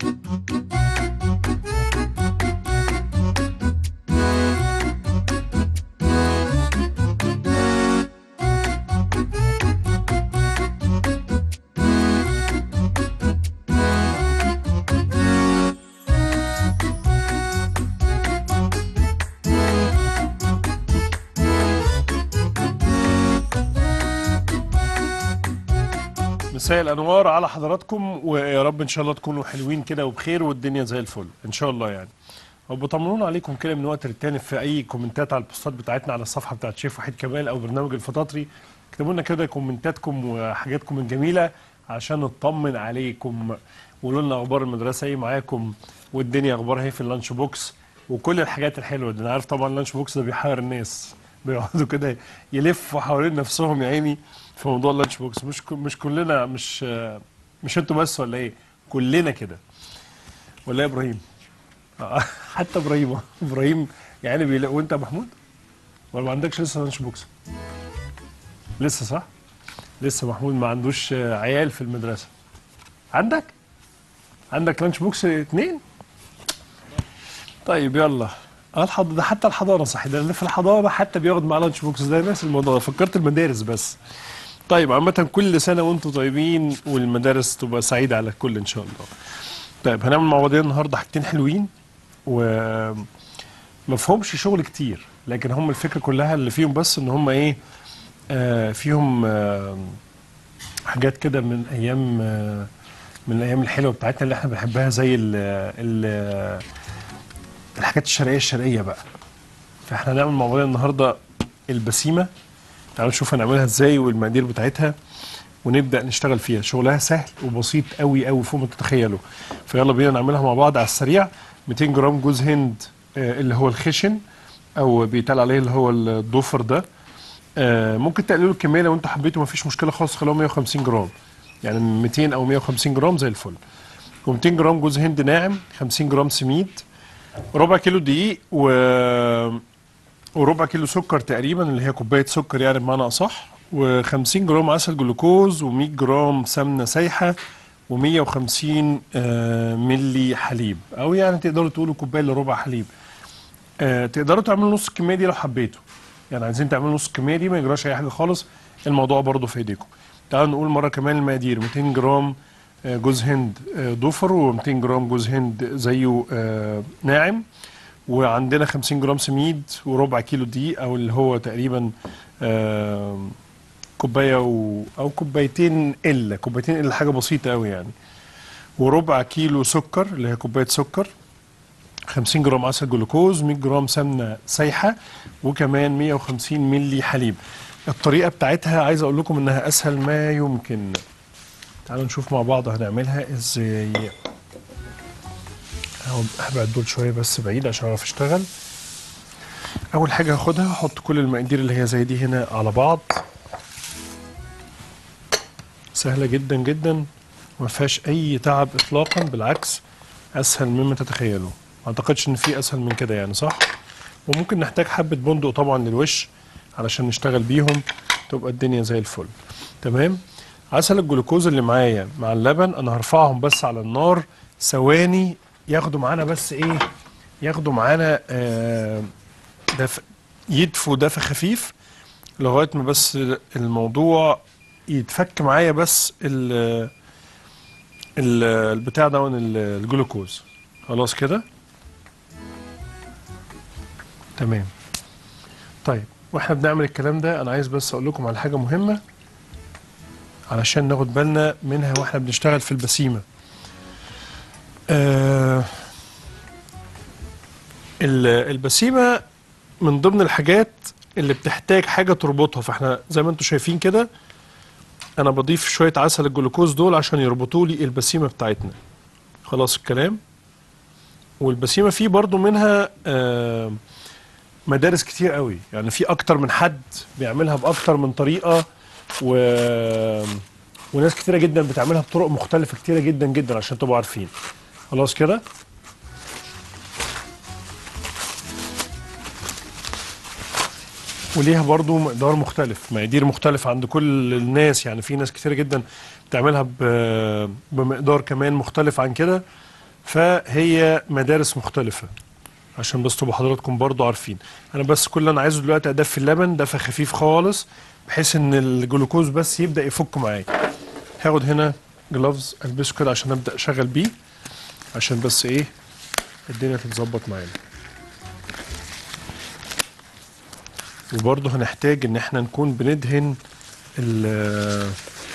مساء الانوار على حضراتكم ويا رب ان شاء الله تكونوا حلوين كده وبخير والدنيا زي الفل ان شاء الله يعني وبطمنونا عليكم كده من وقت للتاني في اي كومنتات على البوستات بتاعتنا على الصفحه بتاعت شيف وحيد كمال او برنامج الفطاطري اكتبوا لنا كده كومنتاتكم وحاجاتكم الجميله عشان نطمن عليكم وقولوا لنا اخبار المدرسه ايه معاكم والدنيا اخبارها ايه في اللانش بوكس وكل الحاجات الحلوه دي انا عارف طبعا اللانش بوكس ده بيحير الناس بيقعدوا كده يلفوا حوالين نفسهم يا عيني في موضوع اللانش بوكس مش ك- مش كلنا مش مش انتوا بس ولا ايه كلنا كده ولا ايه يا ابراهيم آه، حتى ابراهيم ابراهيم يعني بيلا... وانت يا محمود ولا ما عندكش لسه لانش بوكس لسه صح لسه محمود ما عندوش آه، عيال في المدرسه عندك عندك لانش بوكس اتنين طيب يلا اه الحض... ده حتى الحضانه صح ده اللي في الحضانه حتى بياخد معاه لانش بوكس ده نفس الموضوع فكرت المدارس بس طيب عامة كل سنة وانتم طيبين والمدارس تبقى سعيدة على الكل ان شاء الله. طيب هنعمل مع بعضنا النهارده حاجتين حلوين و مفهومش شغل كتير لكن هم الفكرة كلها اللي فيهم بس ان هم ايه آه فيهم آه حاجات كده من ايام آه من الايام الحلوة بتاعتنا اللي احنا بنحبها زي ال ال الحاجات الشرقية الشرقية بقى. فاحنا هنعمل مع بعضنا النهارده البسيمة تعالوا نشوف هنعملها ازاي والمقادير بتاعتها ونبدا نشتغل فيها شغلها سهل وبسيط قوي قوي فوق ما تتخيلوا فيلا بينا نعملها مع بعض على السريع 200 جرام جوز هند آه، اللي هو الخشن او بيتقال عليه اللي هو الضفر ده آه، ممكن تقللوا الكميه لو انتوا حبيتوا مفيش مشكله خالص خلوها 150 جرام يعني 200 او 150 جرام زي الفل و200 جرام جوز هند ناعم 50 جرام سميد ربع كيلو دقيق و وربع كيلو سكر تقريبا اللي هي كوبايه سكر يعني بمعنى اصح و50 جرام عسل جلوكوز و100 جرام سمنه سايحه و150 ملي حليب او يعني تقدروا تقولوا كوبايه الا ربع حليب آه، تقدروا تعملوا نص الكميه دي لو حبيتوا يعني عايزين تعملوا نص الكميه دي ما يجراش اي حاجه خالص الموضوع برضو في ايديكم تعالوا نقول مره كمان المقادير 200 جرام آه، جوز هند آه، ضفر و200 جرام جوز هند زيه آه، ناعم وعندنا 50 جرام سميد وربع كيلو دقيق او اللي هو تقريبا آه، كوبايه و... او كوبايتين الا كوبايتين الا حاجه بسيطه قوي يعني وربع كيلو سكر اللي هي كوبايه سكر 50 جرام عسل جلوكوز 100 جرام سمنه سايحه وكمان 150 ملي حليب الطريقه بتاعتها عايز اقول لكم انها اسهل ما يمكن تعالوا نشوف مع بعض هنعملها ازاي أهو هبعد دول شويه بس بعيد عشان اعرف اشتغل اول حاجه هاخدها هحط كل المقادير اللي هي زي دي هنا على بعض سهله جدا جدا وما فيهاش اي تعب اطلاقا بالعكس اسهل مما تتخيلوا ما اعتقدش ان في اسهل من كده يعني صح وممكن نحتاج حبه بندق طبعا للوش علشان نشتغل بيهم تبقى الدنيا زي الفل تمام عسل الجلوكوز اللي معايا مع اللبن انا هرفعهم بس على النار ثواني ياخدوا معانا بس ايه ياخدوا معانا آه دف يدفوا دفى خفيف لغايه ما بس الموضوع يتفك معايا بس ال ال البتاع ده ال- الجلوكوز خلاص كده تمام طيب واحنا بنعمل الكلام ده انا عايز بس اقول لكم على حاجه مهمه علشان ناخد بالنا منها واحنا بنشتغل في البسيمه آه ال- البسيمه من ضمن الحاجات اللي بتحتاج حاجه تربطها فاحنا زي ما انتم شايفين كده انا بضيف شويه عسل الجلوكوز دول عشان يربطوا لي البسيمه بتاعتنا خلاص الكلام والبسيمه فيه برضو منها آه مدارس كتير قوي يعني في اكتر من حد بيعملها باكتر من طريقه و وناس كتيره جدا بتعملها بطرق مختلفه كتيره جدا جدا عشان تبقوا عارفين خلاص كده وليها برضو مقدار مختلف مقادير مختلفة عند كل الناس يعني في ناس كتير جدا بتعملها ب- بمقدار كمان مختلف عن كده فهي مدارس مختلفة عشان بس تبقوا حضراتكم برضو عارفين انا بس كل اللي انا عايزه دلوقتي ادفي اللبن دفى خفيف خالص بحيث ان الجلوكوز بس يبدا يفك معايا هاخد هنا جلافز البسه كده عشان ابدا اشغل بيه عشان بس ايه الدنيا تتظبط معانا وبرضه هنحتاج ان احنا نكون بندهن ال-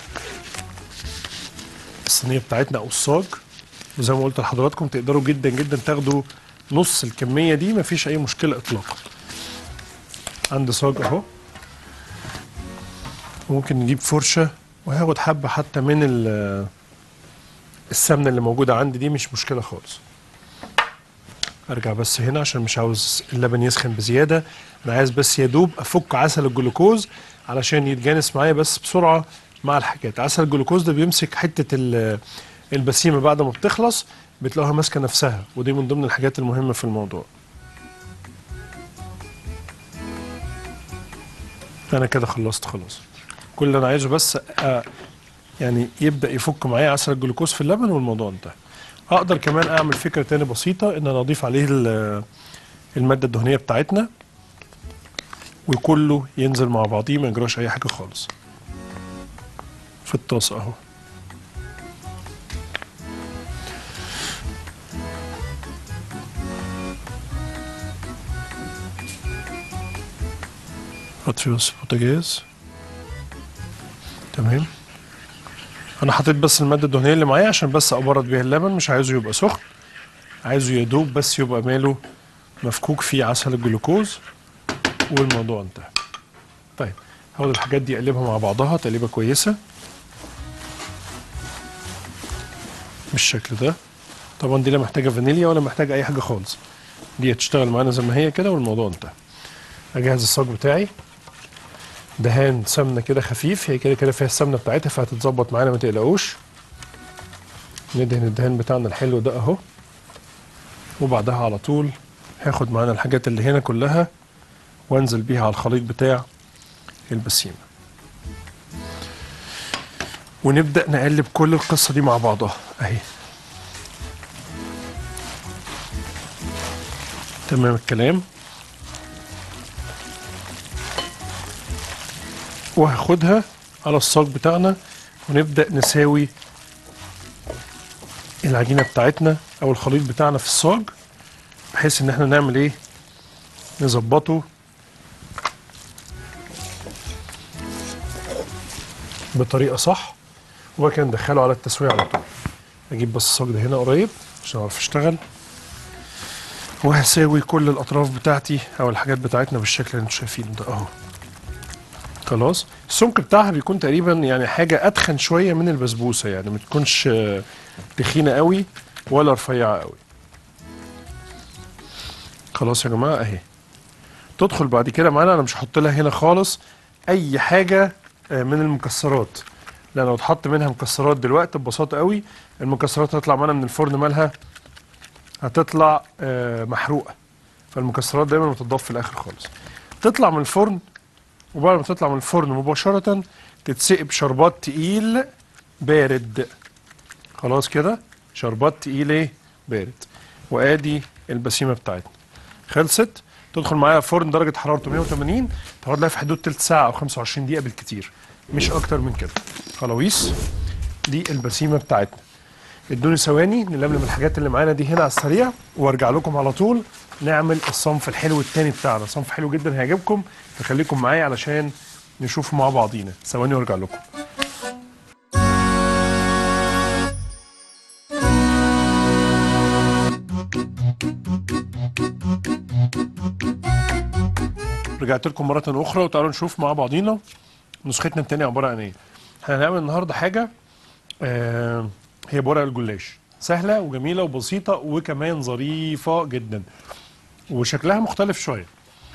الصينيه بتاعتنا او الصاج وزي ما قلت لحضراتكم تقدروا جدا جدا تاخدوا نص الكميه دي مفيش اي مشكله اطلاقا عندي صاج اهو ممكن نجيب فرشه وهاخد حبه حتى من ال- السمنه اللي موجوده عندي دي مش مشكله خالص ارجع بس هنا عشان مش عاوز اللبن يسخن بزياده انا عايز بس يا دوب افك عسل الجلوكوز علشان يتجانس معايا بس بسرعه مع الحاجات عسل الجلوكوز ده بيمسك حته ال- البسيمه بعد ما بتخلص بتلاقوها ماسكه نفسها ودي من ضمن الحاجات المهمه في الموضوع انا كده خلصت خلاص كل اللي انا عايزه بس أ- يعني يبدا يفك معايا عسل الجلوكوز في اللبن والموضوع انتهى اقدر كمان اعمل فكره تاني بسيطه ان انا اضيف عليه ال- الماده الدهنيه بتاعتنا وكله ينزل مع بعضيه ما يجراش اي حاجه خالص في الطاسه اهو اطفي بس البوتاجاز تمام انا حطيت بس الماده الدهنيه اللي معايا عشان بس ابرد بيها اللبن مش عايزه يبقى سخن عايزه يا دوب بس يبقى ماله مفكوك فيه عسل الجلوكوز والموضوع انتهى طيب هاخد الحاجات دي اقلبها مع بعضها تقليبه كويسه بالشكل ده طبعا دي لا محتاجه فانيليا ولا محتاجه اي حاجه خالص دي هتشتغل معانا زي ما هي كده والموضوع انتهى اجهز الصاج بتاعي دهان سمنه كده خفيف هي كده كده فيها السمنه بتاعتها فهتتظبط معانا ما تقلقوش ندهن الدهان بتاعنا الحلو ده اهو وبعدها على طول هاخد معانا الحاجات اللي هنا كلها وانزل بيها على الخليط بتاع البسيمه ونبدا نقلب كل القصه دي مع بعضها اهي تمام الكلام وهاخدها على الصاج بتاعنا ونبدأ نساوي العجينة بتاعتنا أو الخليط بتاعنا في الصاج بحيث إن احنا نعمل إيه نظبطه بطريقة صح وبعد كده ندخله على التسوية على طول أجيب بس الصاج ده هنا قريب عشان أعرف أشتغل وهساوي كل الأطراف بتاعتي أو الحاجات بتاعتنا بالشكل اللي انتوا شايفينه ده أهو خلاص السمك بتاعها بيكون تقريبا يعني حاجه اتخن شويه من البسبوسه يعني ما تكونش آه، تخينه قوي ولا رفيعه قوي خلاص يا جماعه اهي تدخل بعد كده معانا انا مش هحط لها هنا خالص اي حاجه آه، من المكسرات لان لو اتحط منها مكسرات دلوقتي ببساطه قوي المكسرات هتطلع معانا من الفرن مالها هتطلع آه، محروقه فالمكسرات دايما بتضاف في الاخر خالص تطلع من الفرن وبعد ما تطلع من الفرن مباشرة تتسقي بشربات تقيل بارد خلاص كده شربات تقيل ايه بارد وادي البسيمة بتاعتنا خلصت تدخل معايا فرن درجة حرارته 180 تقعد لها في حدود تلت ساعة أو 25 دقيقة بالكتير مش أكتر من كده خلاويص دي البسيمة بتاعتنا ادوني ثواني نلملم الحاجات اللي معانا دي هنا على السريع وارجع لكم على طول نعمل الصنف الحلو التاني بتاعنا صنف حلو جدا هيعجبكم فخليكم معايا علشان نشوفه مع بعضينا ثواني وارجع لكم رجعت لكم مرة أخرى وتعالوا نشوف مع بعضينا نسختنا التانية عبارة عن إيه. احنا هنعمل النهاردة حاجة آه هي بورق الجلاش سهلة وجميلة وبسيطة وكمان ظريفة جدا وشكلها مختلف شوية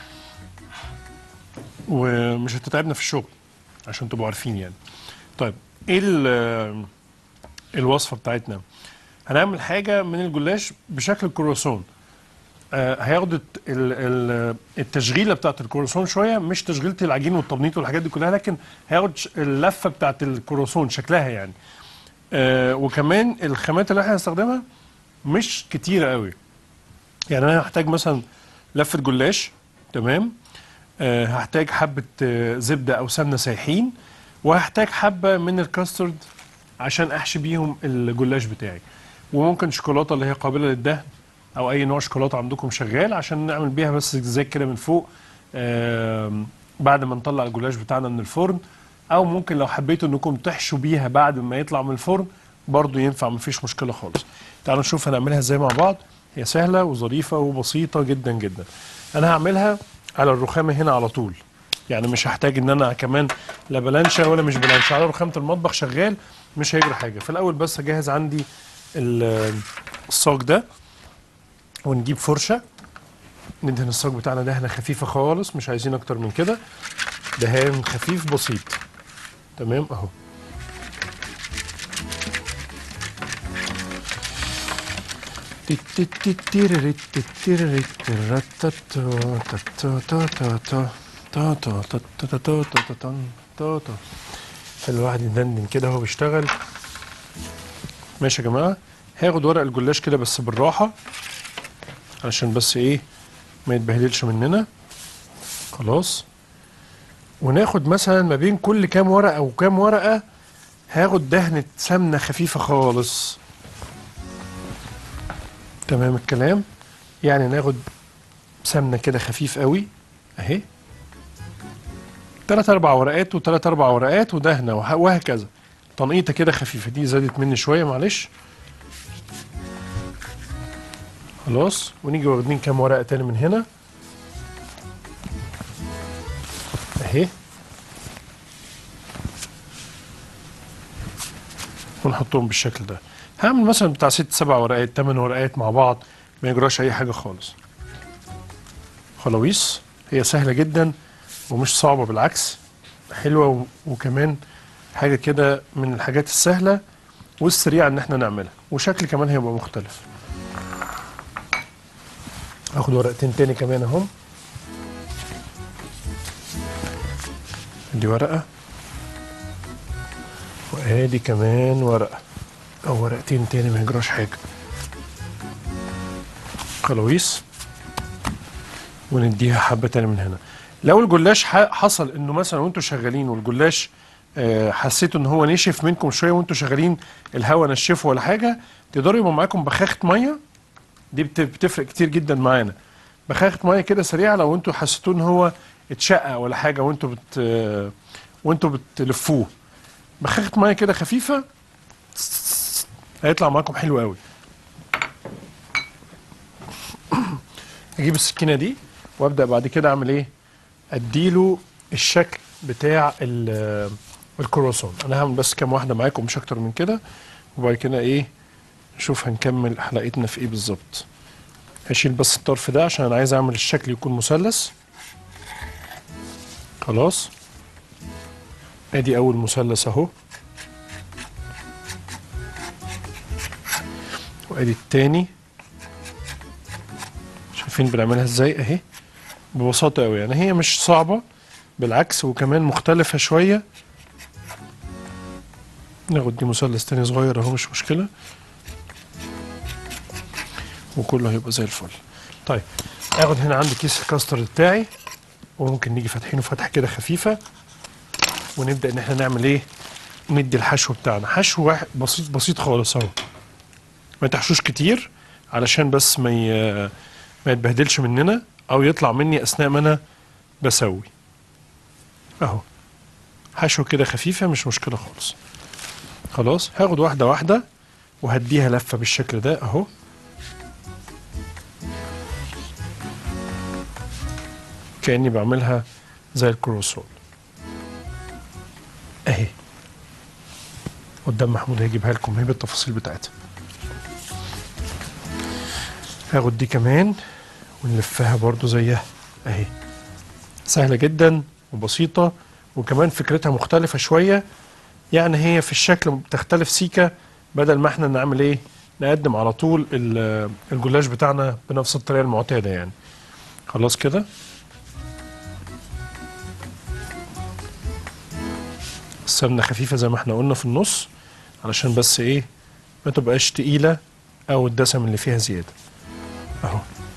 ومش هتتعبنا في الشغل عشان تبقوا عارفين يعني طيب ايه ال- الوصفة بتاعتنا هنعمل حاجة من الجلاش بشكل الكرواسون آه، هياخد الت- ال- ال- التشغيله بتاعت الكرواسون شويه مش تشغيله العجين والتبنيط والحاجات دي كلها لكن هياخد ش- اللفه بتاعت الكرواسون شكلها يعني آه، وكمان الخامات اللي احنا هنستخدمها مش كتيره قوي يعني انا هحتاج مثلا لفه جلاش تمام آه هحتاج حبه آه زبده او سمنه سايحين وهحتاج حبه من الكاسترد عشان احشي بيهم الجلاش بتاعي وممكن شوكولاته اللي هي قابله للدهن او اي نوع شوكولاته عندكم شغال عشان نعمل بيها بس زجزاج كده من فوق آم، بعد ما نطلع الجلاش بتاعنا من الفرن او ممكن لو حبيتوا انكم تحشوا بيها بعد ما يطلع من الفرن برضو ينفع مفيش مشكله خالص تعالوا نشوف هنعملها ازاي مع بعض هي سهله وظريفه وبسيطه جدا جدا انا هعملها على الرخامه هنا على طول يعني مش هحتاج ان انا كمان لا بلانشا ولا مش بلانشا على رخامه المطبخ شغال مش هيجري حاجه في الاول بس اجهز عندي ال- الصاج ده ونجيب فرشه ندهن الصاج بتاعنا دهنه خفيفه خالص مش عايزين اكتر من كده دهان خفيف بسيط تمام اهو الواحد يدندن كده وهو بيشتغل ماشي يا جماعه هاخد ورق الجلاش كده بس بالراحه علشان بس ايه ما يتبهدلش مننا خلاص وناخد مثلا ما بين كل كام ورقه او كام ورقه هاخد دهنه سمنه خفيفه خالص تمام الكلام يعني ناخد سمنه كده خفيف قوي اهي تلات اربع ورقات وتلات اربع ورقات ودهنه وه- وهكذا تنقيطه كده خفيفه دي زادت مني شويه معلش خلاص ونيجي واخدين كام ورقه تاني من هنا اهي ونحطهم بالشكل ده هعمل مثلا بتاع ست سبع ورقات تمن ورقات مع بعض ما يجراش اي حاجه خالص خلاويص هي سهله جدا ومش صعبه بالعكس حلوه و- وكمان حاجه كده من الحاجات السهله والسريعه ان احنا نعملها وشكل كمان هيبقى مختلف اخد ورقتين تاني كمان اهم دي ورقه وادي كمان ورقه او ورقتين تاني ما يجراش حاجه خلاويص ونديها حبه تاني من هنا لو الجلاش ح- حصل انه مثلا وانتوا شغالين والجلاش آه، حسيتوا ان هو نشف منكم شويه وانتوا شغالين الهواء نشفه ولا حاجه تقدروا يبقى معاكم بخاخه ميه دي بت- بتفرق كتير جدا معانا بخاخه ميه كده سريعه لو انتوا حسيتوا ان هو اتشقق ولا حاجه وانتوا بت آه، وانتوا بتلفوه بخاخه ميه كده خفيفه هيطلع معاكم حلو قوي اجيب السكينه دي وابدا بعد كده اعمل ايه اديله الشكل بتاع ال- الكرواسون انا هعمل بس كام واحده معاكم مش اكتر من كده وبعد كده ايه نشوف هنكمل حلقتنا في ايه بالظبط هشيل بس الطرف ده عشان انا عايز اعمل الشكل يكون مثلث خلاص ادي اول مثلث اهو وادي التاني شايفين بنعملها ازاي اهي ببساطة قوي يعني هي مش صعبة بالعكس وكمان مختلفة شوية ناخد دي مثلث تاني صغير اهو مش مشكلة وكله هيبقى زي الفل طيب اخد هنا عندي كيس الكاسترد بتاعي وممكن نيجي فاتحينه فتحة كده خفيفة ونبدأ ان احنا نعمل ايه ندي الحشو بتاعنا حشو واحد بسيط بسيط خالص اهو ما تحشوش كتير علشان بس ما ي... ما يتبهدلش مننا او يطلع مني اثناء ما انا بسوي اهو حشو كده خفيفه مش مشكله خالص خلاص هاخد واحده واحده وهديها لفه بالشكل ده اهو كاني بعملها زي الكروسون اهي قدام محمود هيجيبها لكم هي بالتفاصيل بتاعتها هاخد دي كمان ونلفها برضو زيها اهي سهلة جدا وبسيطة وكمان فكرتها مختلفة شوية يعني هي في الشكل بتختلف سيكة بدل ما احنا نعمل ايه نقدم على طول ال- الجلاش بتاعنا بنفس الطريقة المعتادة يعني خلاص كده السمنة خفيفة زي ما احنا قلنا في النص علشان بس ايه ما تبقاش تقيلة او الدسم اللي فيها زياده اهو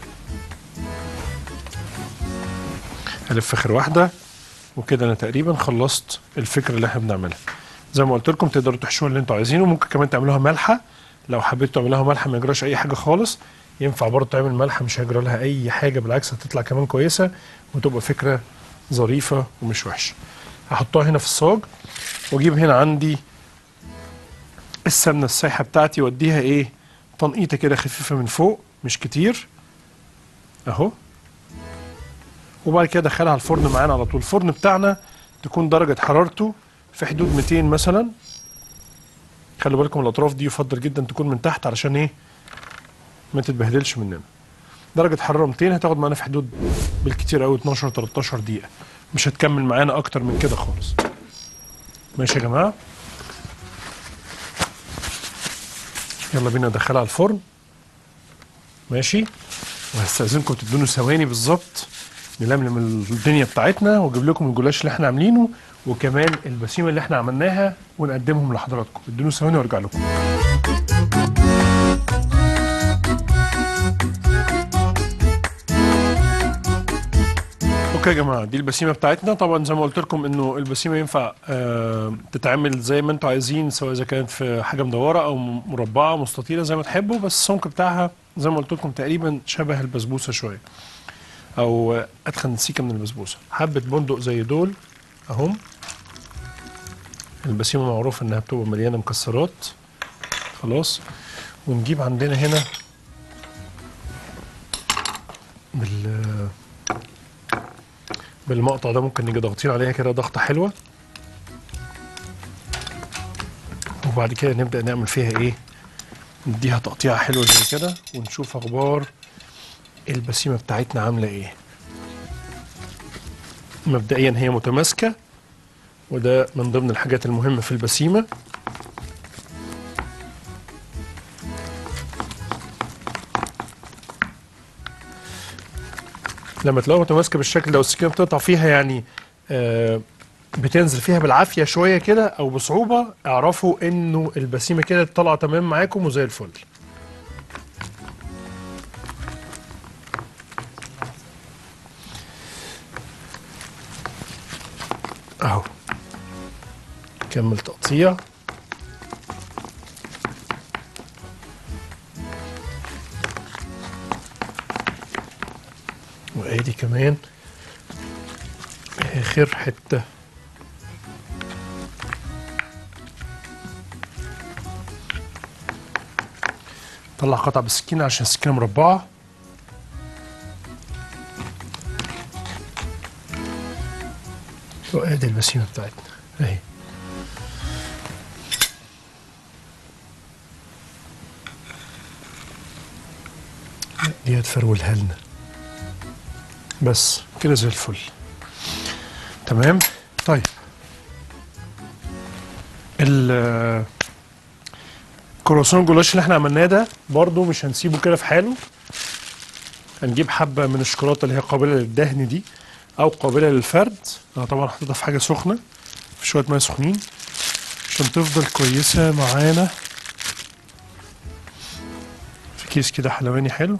هلف اخر واحده وكده انا تقريبا خلصت الفكره اللي احنا بنعملها زي ما قلت لكم تقدروا تحشوها اللي انتوا عايزينه ممكن كمان تعملوها مالحه لو حبيتوا تعملوها مالحه ما يجراش اي حاجه خالص ينفع برضه تعمل مالحه مش هيجرى لها اي حاجه بالعكس هتطلع كمان كويسه وتبقى فكره ظريفه ومش وحشه هحطها هنا في الصاج واجيب هنا عندي السمنه السايحه بتاعتي واديها ايه تنقيطه كده خفيفه من فوق مش كتير اهو وبعد كده ادخلها على الفرن معانا على طول الفرن بتاعنا تكون درجه حرارته في حدود 200 مثلا خلي بالكم الاطراف دي يفضل جدا تكون من تحت علشان ايه ما تتبهدلش مننا درجه حراره 200 هتاخد معانا في حدود بالكتير قوي 12 13 دقيقه مش هتكمل معانا اكتر من كده خالص ماشي يا جماعه يلا بينا ندخلها على الفرن ماشي وهستأذنكم تدوني ثواني بالظبط نلملم الدنيا بتاعتنا واجيب لكم الجلاش اللي احنا عاملينه وكمان البسيمه اللي احنا عملناها ونقدمهم لحضراتكم ادوني ثواني وارجع لكم اوكي يا جماعه دي البسيمه بتاعتنا طبعا زي ما قلت لكم انه البسيمه ينفع آه تتعمل زي ما انتوا عايزين سواء اذا كانت في حاجه مدوره او مربعه مستطيله زي ما تحبوا بس السمك بتاعها زي ما قلت لكم تقريبا شبه البسبوسه شويه او اتخن سيكه من البسبوسه حبه بندق زي دول اهم البسيمه معروف انها بتبقى مليانه مكسرات خلاص ونجيب عندنا هنا بال بالمقطع ده ممكن نيجي ضاغطين عليها كده ضغطه حلوه وبعد كده نبدا نعمل فيها ايه نديها تقطيعه حلوه زي كده ونشوف اخبار البسيمه بتاعتنا عامله ايه مبدئيا هي متماسكه وده من ضمن الحاجات المهمه في البسيمه لما تلاقوها متماسكه بالشكل ده والسكينه بتقطع فيها يعني آه بتنزل فيها بالعافيه شويه كده او بصعوبه اعرفوا انه البسيمه كده طالعه تمام معاكم وزي الفل اهو كمل تقطيع وادي كمان اخر حته طلع قطع بالسكينه عشان السكينه مربعه وادي البسيمه بتاعتنا اهي دي هتفرولها لنا بس كده زي الفل تمام طيب ال كرواسون جلاش اللي احنا عملناه ده برضو مش هنسيبه كده في حاله هنجيب حبة من الشوكولاتة اللي هي قابلة للدهن دي أو قابلة للفرد أنا طبعا حطيتها في حاجة سخنة في شوية مية سخنين عشان تفضل كويسة معانا في كيس كده حلواني حلو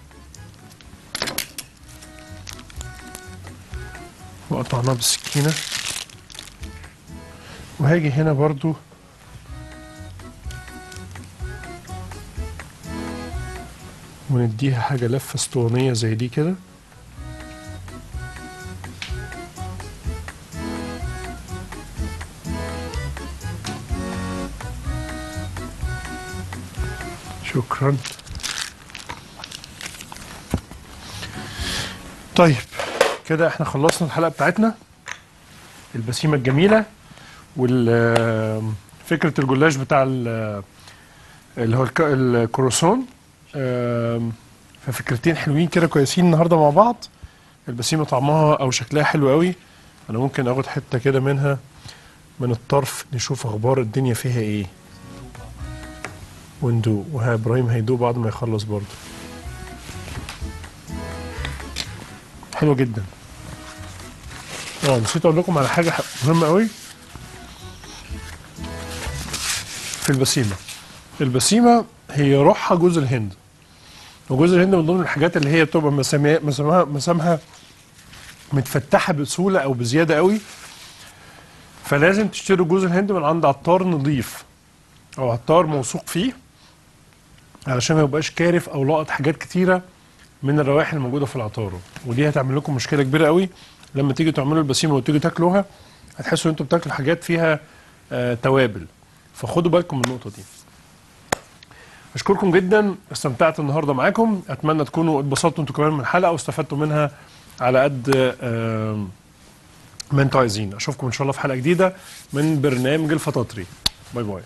وقطعناه بالسكينة وهاجي هنا برضو ونديها حاجة لفة اسطوانية زي دي كده شكرا طيب كده احنا خلصنا الحلقة بتاعتنا البسيمة الجميلة وال فكرة الجلاش بتاع ال- اللي هو الك- الكروسون آم، ففكرتين حلوين كده كويسين النهارده مع بعض البسيمه طعمها او شكلها حلو قوي انا ممكن اخد حته كده منها من الطرف نشوف اخبار الدنيا فيها ايه وندوق وها ابراهيم هيدوق بعد ما يخلص برضه حلوه جدا اه نسيت اقول لكم على حاجه ح- مهمه قوي في البسيمه البسيمه هي روحها جوز الهند وجوز الهند من ضمن الحاجات اللي هي بتبقى مسامها مسامها مسامها متفتحه بسهوله او بزياده قوي فلازم تشتروا جوز الهند من عند عطار نظيف او عطار موثوق فيه علشان ما يبقاش كارف او لاقط حاجات كتيره من الروائح الموجوده في العطاره ودي هتعمل لكم مشكله كبيره قوي لما تيجي تعملوا البسيمه وتيجي تاكلوها هتحسوا ان انتوا بتاكلوا حاجات فيها آه توابل فخدوا بالكم من النقطه دي اشكركم جدا استمتعت النهارده معاكم اتمنى تكونوا اتبسطتوا انتوا كمان من الحلقه واستفدتوا منها على قد آه ما انتوا عايزين اشوفكم ان شاء الله في حلقه جديده من برنامج الفطاطري باي باي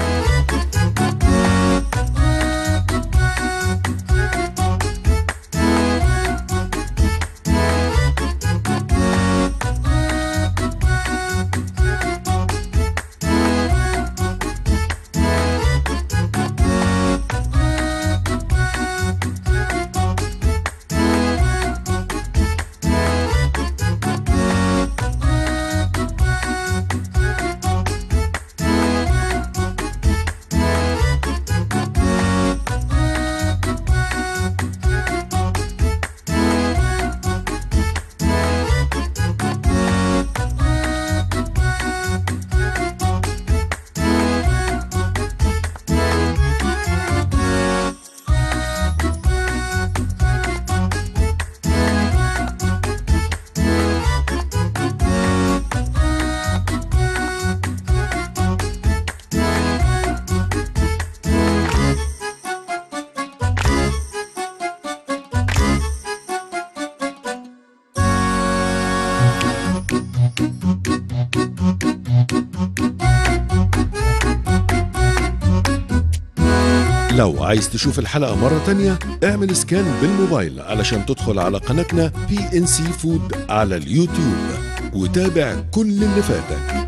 لو عايز تشوف الحلقة مرة تانية اعمل سكان بالموبايل علشان تدخل على قناتنا بي ان سي فود على اليوتيوب وتابع كل اللي فاتك